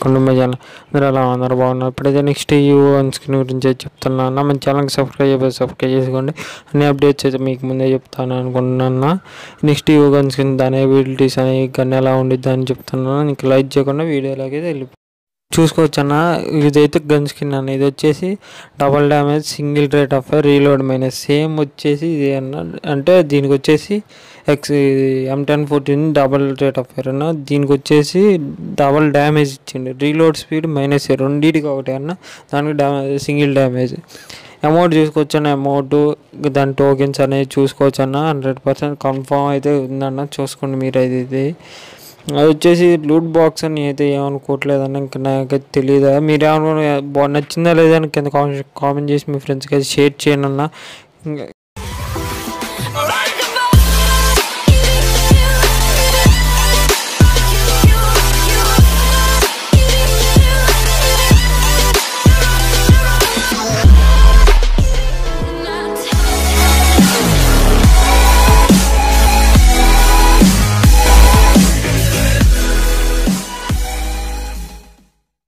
welcome to my channel మీరు ఎలా ఉన్నారు బాగున్నారు ఇప్పుడైతే నెక్స్ట్ ఈ వన్ స్క్రీన్ గురించి అయితే చెప్తున్నా అన్న మన ఛానల్కి సబ్స్క్రైబ్ చేయబోతే సబ్స్క్రైబ్ చేసుకోండి అన్ని అప్డేట్స్ అయితే మీకు ముందే చెప్తాను అనుకుంటున్నా నెక్స్ట్ ఈ వన్ స్క్రీన్ దాని ఎబిలిటీస్ అని గన్ ఎలా ఉండిద్ది అని చెప్తున్నాను నీకు లైక్ చేయకుండా వీడియోలోకి అయితే వెళ్ళి చూసుకోవచ్చు అన్న ఇదైతే గన్ స్కిన్ అన్న ఇది వచ్చేసి double damage single rate of reload minus same వచ్చేసి ఇది అన్న అంటే దీనికి వచ్చేసి X M ten fourteen double rate of fire అన్న దీనికి వచ్చేసి డబల్ డ్యామేజ్ ఇచ్చిండు రీలోడ్ స్పీడ్ మైనస్ రెండింటికి ఒకటి అన్న దానికి డ్యామేజ్ సింగిల్ డ్యామేజ్ అమౌంట్ చూసుకోవచ్చు అన్న అమౌంట్ దాని టోకెన్స్ అనేది చూసుకోవచ్చు అన్న హండ్రెడ్ పర్సెంట్ కన్ఫామ్ అయితే ఉందన్న చూసుకోండి మీరు అయితే ఇది అది వచ్చేసి లూట్ బాక్స్ అని అయితే ఏమనుకోవట్లేదు అన్న ఇంకా నాకైతే తెలియదు మీరు ఏమనుకో బాగా నచ్చిందా లేదా అని కింద కామెంట్ కామెంట్ చేసి మీ ఫ్రెండ్స్కి అయితే షేర్ చేయండి అన్న ఇంకా